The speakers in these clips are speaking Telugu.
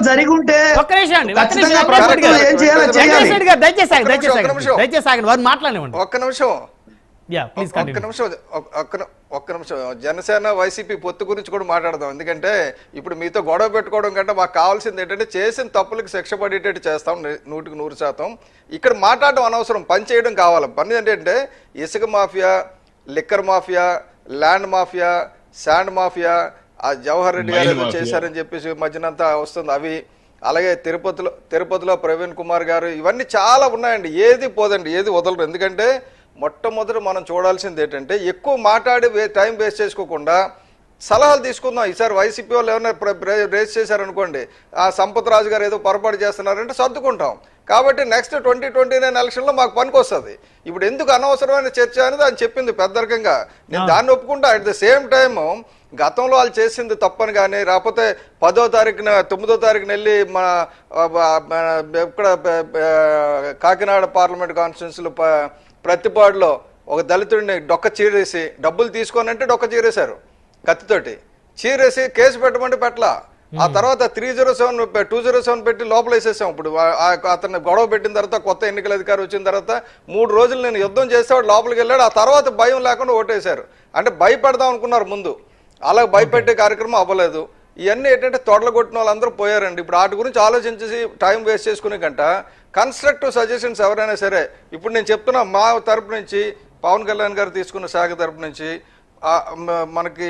జరిగి ఉంటే ఒక్క నిమిషం అండి ఒక్క నిమిషం ఖచ్చితంగా వెంకటేశ్వర రెడ్డి ప్రభుత్వం గారు. ఏం చేయాలో వెంకటేశ్వర చేయాలి రెడ్డి గారు దయచేసి ఆగండి, ఒక్క దయచేసి నిమిషం, ఒక్క ఆగండి. నిమిషం. దయచేసి ఆగండి వారు మాట్లాడనివ్వండి ఒక్క నిమిషం యా ప్లీజ్ ఒక్క కంటిన్యూ నిమిషం ఒక్క- ఒక్క ని- ఒక్క నిమిషం జనసేన వైసీపీ పొత్తు గురించి కూడా మాట్లాడదాం ఎందుకంటే ఇప్పుడు మీతో గొడవ పెట్టుకోవడం కంటే మాకు కావాల్సింది ఏంటంటే చేసిన తప్పులకు శిక్ష పడేటట్టు చేస్తాం ని- నూటికి నూరు శాతం ఇక్కడ మాట్లాడడం అనవసరం పని చేయడం కావాలి పని ఏంటంటే ఇసుక mafia liquor mafia land mafia sand mafia ఆ జవహర్ రెడ్డి గారు మైన్ ఏదో మాఫియా. చేశారని చెప్పేసి మధ్యనంతా వస్తుంది అవి అలాగే తిరుపతిలో తిరుపతిలో ప్రవీణ్ కుమార్ గారు ఇవన్నీ చాలా ఉన్నాయండి ఏది పోదండి ఏది వదలరు ఎందుకంటే మొట్టమొదటి మనం చూడాల్సింది ఏంటంటే ఎక్కువ మాట్లాడి వే- టైం వేస్ట్ చేసుకోకుండా సలహాలు తీసుకుందాం ఈసారి వైసీపీ వాళ్ళు ఏమైనా ప్ర- ప్ర- రేస్ చేశారనుకోండి ఆ సంపత్ రాజు గారు ఏదో పొరపాటు చేస్తున్నారంటే సర్దుకుంటాం కాబట్టి నెక్స్ట్ ట్వంటీ ట్వంటీ నైన్ ఎలక్షన్లో మాకు పనికి వస్తుంది ఇప్పుడు ఎందుకు అనవసరమైన చర్చ అనేది ఆయన చెప్పింది పెద్దరికంగా నేను దాన్ని ఒప్పుకుంటా అట్ ద సేమ్ టైం గతంలో వాళ్ళు చేసింది తప్పని కానీ రాకపోతే పదో తారీఖున తొమ్మిదో తారీఖున వెళ్ళి మన ఆ, బ- మన ఇక్కడ బ- బ- కాకినాడ పార్లమెంట్ కాన్స్టిట్యున్సీలో ప- ప్రతిపాడులో ఒక దళితుడిని డొక్క చీరేసి డబ్బులు తీసుకొని అంటే డొక్క చీరేశారు కత్తితోటి చీరేసి కేసు పెట్టమంటే పెట్టలా ఆ తర్వాత three zero seven two zero seven పెట్టి లోపల వేసేసాం ఇప్పుడు ఆ- ఆ- అతన్ని గొడవ పెట్టిన తర్వాత కొత్త ఎన్నికల అధికారి వచ్చిన తర్వాత మూడు రోజులు నేను యుద్ధం చేసేవాడు లోపలికి వెళ్ళాడు ఆ తర్వాత భయం లేకుండా ఓటేశారు అంటే భయపెడదాం అనుకున్నారు ముందు అలా భయపెట్టే కార్యక్రమం అవ్వలేదు ఇవన్నీ ఏంటంటే తొడలు కొట్టిన వాళ్ళందరూ పోయారండి ఇప్పుడు వాటి గురించి ఆలోచించేసి టైం వేస్ట్ చేసుకునే కంట కన్స్ట్రక్టివ్ సజెషన్స్ ఎవరైనా సరే ఇప్పుడు నేను చెప్తున్నా మా తరపు నుంచి పవన్ కళ్యాణ్ గారు తీసుకున్న శాఖ తరపు నుంచి ఆ, మ- మనకి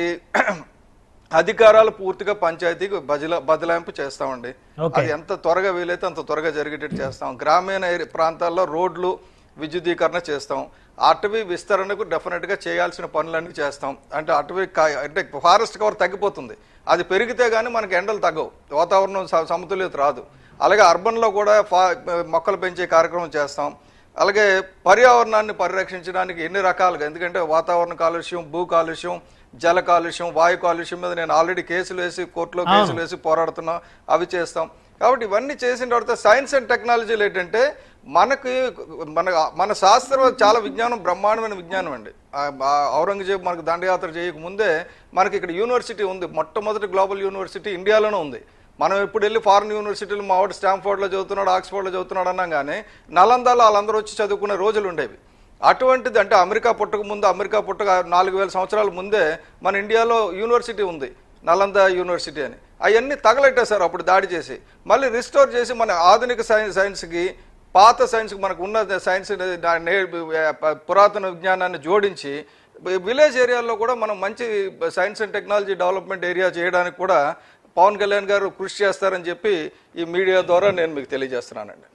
అధికారాలు పూర్తిగా పంచాయతీకి బదిల బదలాయింపు చేస్తామండి Okay. అది ఎంత త్వరగా వీలైతే అంత త్వరగా జరిగేటట్టు చేస్తాం గ్రామీణ ఏరి- ప్రాంతాల్లో రోడ్లు విద్యుదీకరణ చేస్తాం అటవీ విస్తరణకు డెఫినెట్ గా చేయాల్సిన పనులన్నీ చేస్తాం అంటే అటవీ కా- అంటే ఫారెస్ట్ కవర్ తగ్గిపోతుంది అది పెరిగితే గానీ మనకి ఎండలు తగ్గవు వాతావరణం స- సమతుల్యత రాదు అలాగే అర్బన్ లో కూడా ఫా- మొక్కలు పెంచే కార్యక్రమం చేస్తాం అలాగే పర్యావరణాన్ని పరిరక్షించడానికి ఎన్ని రకాలుగా ఎందుకంటే వాతావరణ కాలుష్యం భూ కాలుష్యం జల కాలుష్యం వాయు కాలుష్యం మీద నేను ఆల్రెడీ కేసులు వేసి కోర్టులో కేసులు వేసి పోరాడుతున్నా అవి చేస్తాం కాబట్టి ఇవన్నీ చేసిన తర్వాత సైన్స్ అండ్ టెక్నాలజీలు ఏంటంటే మనకి మన మన శాస్త్రం చాలా విజ్ఞానం బ్రహ్మాండమైన విజ్ఞానం అండి ఆ- ఆ ఔరంగజేబు మనకు దండయాత్ర చేయక ముందే మనకి ఇక్కడ యూనివర్సిటీ ఉంది మొట్టమొదటి గ్లోబల్ యూనివర్సిటీ ఇండియాలోనే ఉంది మనం ఇప్పుడు వెళ్ళి ఫారిన్ యూనివర్సిటీలు మా వాడు స్టాంఫోర్డ్లో చదువుతున్నాడు ఆక్స్ఫోర్డ్లో చదువుతున్నాడు అన్నాం కానీ నలందాలో వాళ్ళందరూ వచ్చి చదువుకునే రోజులు ఉండేవి అటువంటిది అంటే అమెరికా పుట్టక ముందు అమెరికా పుట్టక నాలుగు వేల సంవత్సరాల ముందే మన ఇండియాలో యూనివర్సిటీ ఉంది నలంద యూనివర్సిటీ అని అవన్నీ తగలెట్టేశారు అప్పుడు దాడి చేసి మళ్ళీ రిస్టోర్ చేసి మన ఆధునిక సైన్స్ సైన్స్కి పాత సైన్స్కి మనకు ఉన్న సైన్స్ దా- నే- పురాతన విజ్ఞానాన్ని జోడించి విలేజ్ ఏరియాల్లో కూడా మనం మంచి science and technology development area చేయడానికి కూడా పవన్ కళ్యాణ్ గారు కృషి చేస్తారని చెప్పి ఈ మీడియా ద్వారా నేను మీకు తెలియజేస్తున్నానండి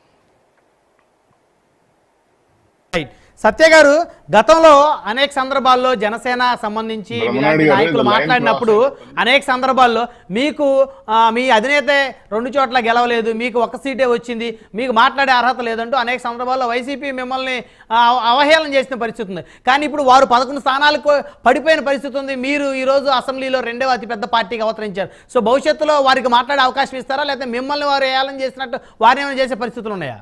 రైట్ సత్య గారు గతంలో అనేక సందర్భాల్లో జనసేన సంబంధించి బ్రహ్మనాయుడు ఇలాంటి గారు, నాయకులు ఇది లైన్ మాట్లాడినప్పుడు అనేక సందర్భాల్లో మీకు ఆ, మీ అధినేత రెండు చోట్ల గెలవలేదు మీకు ఒక సీటే వచ్చింది మీకు మాట్లాడే అర్హత లేదంటూ అనేక సందర్భాల్లో వైసీపీ మిమ్మల్ని ఆ, అవహేళన చేసిన పరిస్థితి ఉంది కానీ ఇప్పుడు వారు పదకొండు స్థానాలకు పడిపోయిన పరిస్థితి ఉంది మీరు ఈ రోజు అసెంబ్లీలో రెండవ అతిపెద్ద పార్టీకి అవతరించారు సో భవిష్యత్తులో వారికి మాట్లాడే అవకాశం ఇస్తారా లేకపోతే మిమ్మల్ని వారు ఏళన చేసినట్టు వారిని ఏమైనా చేసే పరిస్థితులు ఉన్నాయా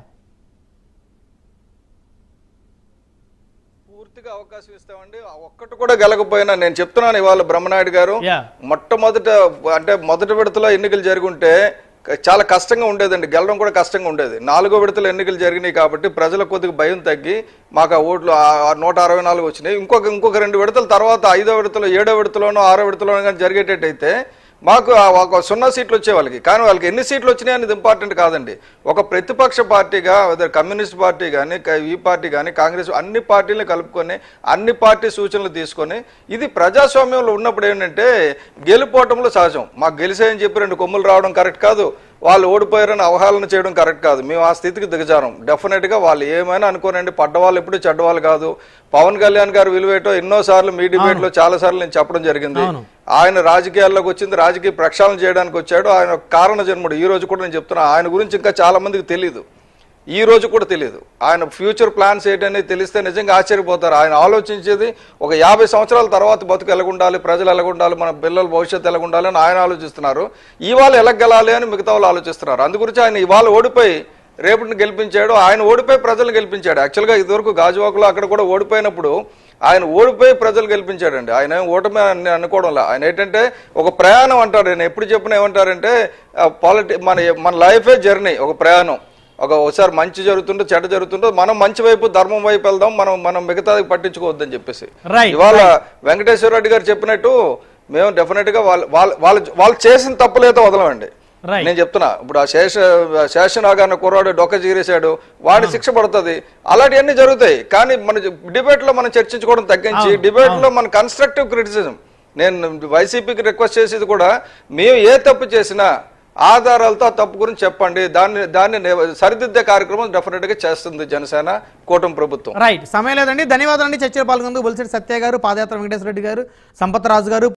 పూర్తిగా అవకాశం ఇస్తామండి ఆ ఒక్కటి కూడా గెలకపోయినా నేను చెప్తున్నాను ఇవాళ బ్రహ్మనాయుడు గారు Yeah. మొట్టమొదట అంటే మొదటి విడతలో ఎన్నికలు జరుగుంటే క- చాలా కష్టంగా ఉండేదండి గెలవడం కూడా కష్టంగా ఉండేది నాలుగో విడతలో ఎన్నికలు జరిగినాయి కాబట్టి ప్రజల కొద్దిగా భయం తగ్గి మాకు ఆ ఓట్లు ఆ- ఆ నూట అరవై నాలుగు వచ్చినాయి ఇంకొక ఇంకొక రెండు విడతల తర్వాత ఐదో విడతలో ఏడో విడతలోనో ఆరో విడతలోనో కానీ జరిగేటట్టయితే మాకు ఆ ఒక సున్నా సీట్లు వచ్చే వాళ్ళకి కానీ వాళ్ళకి ఎన్ని సీట్లు వచ్చినాయి అనేది ఇంపార్టెంట్ కాదండి ఒక ప్రతిపక్ష పార్టీగా అదే కమ్యూనిస్ట్ పార్టీ కానీ ఈ పార్టీ కానీ కాంగ్రెస్ అన్ని పార్టీలను కలుపుకొని అన్ని పార్టీ సూచనలు తీసుకొని ఇది ప్రజాస్వామ్యంలో ఉన్నప్పుడు ఏంటంటే గెలుపోవటంలో సహజం మాకు గెలిసాయని చెప్పి రెండు కొమ్ములు రావడం కరెక్ట్ కాదు వాళ్ళు ఓడిపోయారని అవహేళన చేయడం కరెక్ట్ కాదు మేము ఆ స్థితికి దిగజారం డెఫినెట్ గా వాళ్ళు ఏమైనా అనుకోనండి పడ్డవాళ్ళు ఎప్పుడు చెడ్డవాళ్ళు కాదు పవన్ కళ్యాణ్ గారు విలువేటో ఎన్నో సార్లు మీ డిబేట్ లో చాలా సార్లు నేను చెప్పడం జరిగింది అవును. ఆయన రాజకీయాల్లోకి వచ్చింది రాజకీయ ప్రక్షాళన చేయడానికి వచ్చాడు ఆయన ఒక కారణ జన్ముడు ఈ రోజు కూడా నేను చెప్తున్నా ఆయన గురించి ఇంకా చాలా మందికి తెలియదు ఈ రోజు కూడా తెలియదు ఆయన ఫ్యూచర్ ప్లాన్స్ ఏంటనేది తెలిస్తే నిజంగా ఆశ్చర్యపోతారు ఆయన ఆలోచించేది ఒక యాభై సంవత్సరాల తర్వాత బతుకు ఎలాగుండాలి ప్రజలు ఎలాగుండాలి మన పిల్లల భవిష్యత్తు ఎలాగుండాలి అని ఆయన ఆలోచిస్తున్నారు ఇవాళ ఎలగలాలి అని మిగతా వాళ్ళు ఆలోచిస్తున్నారు అందు గురించి ఆయన ఇవాళ ఓడిపోయి రేపటిని గెలిపించాడు ఆయన ఓడిపోయి ప్రజలను గెలిపించాడు యాక్చువల్గా ఇదివరకు గాజువాకులో అక్కడ కూడా ఓడిపోయినప్పుడు ఆయన ఓడిపోయి ప్రజలు గెలిపించాడండి ఆయన ఏం ఓటమి అని అనుకోవడంలా ఆయన ఏంటంటే ఒక ప్రయాణం అంటాడు నేను ఎప్పుడు చెప్పిన ఏమంటారంటే పాలిటి మన మన లైఫే జర్నీ ఒక ప్రయాణం ఒక ఒకసారి మంచి జరుగుతుంటే చెడ్డ జరుగుతుంటే మనం మంచి వైపు ధర్మం వైపు వెళ్దాం మనం మనం మిగతాది పట్టించుకోవద్దని చెప్పేసి Right, ఇవాళ వెంకటేశ్వర రెడ్డి గారు చెప్పినట్టు మేము డెఫినెట్ గా వాళ్ళు వాళ్ళు వాళ్ళు వాళ్ళు చేసిన తప్పులైతే వదలమండి Right. నేను చెప్తున్నా ఇప్పుడు ఆ శేష శేషనాగ్ అన్న కుర్రాడు డొక్క చీరేశాడు వాడి శిక్ష పడుతుంది అలాంటివన్నీ జరుగుతాయి కానీ మన డిబేట్ లో మనం చర్చించుకోవడం తగ్గించి అవును, డిబేట్ లో మన కన్స్ట్రక్టివ్ క్రిటిసిజం నేను వైసీపీకి రిక్వెస్ట్ చేసేది కూడా మేము ఏ తప్పు చేసినా ఆధారాలతో ఆ తప్పు గురించి చెప్పండి దాన్ని దాన్ని నే- సరిదిద్దే కార్యక్రమం డెఫినెట్ గా చేస్తుంది జనసేన కూటమి ప్రభుత్వం రైట్ సమయం లేదండి ధన్యవాదాలు అండి చర్చలో పాల్గొందుకు బొలిశెట్టి సత్య గారు పాదయాత్ర వెంకటేశ్వర రెడ్డి గారు సంపత్ రాజు గారు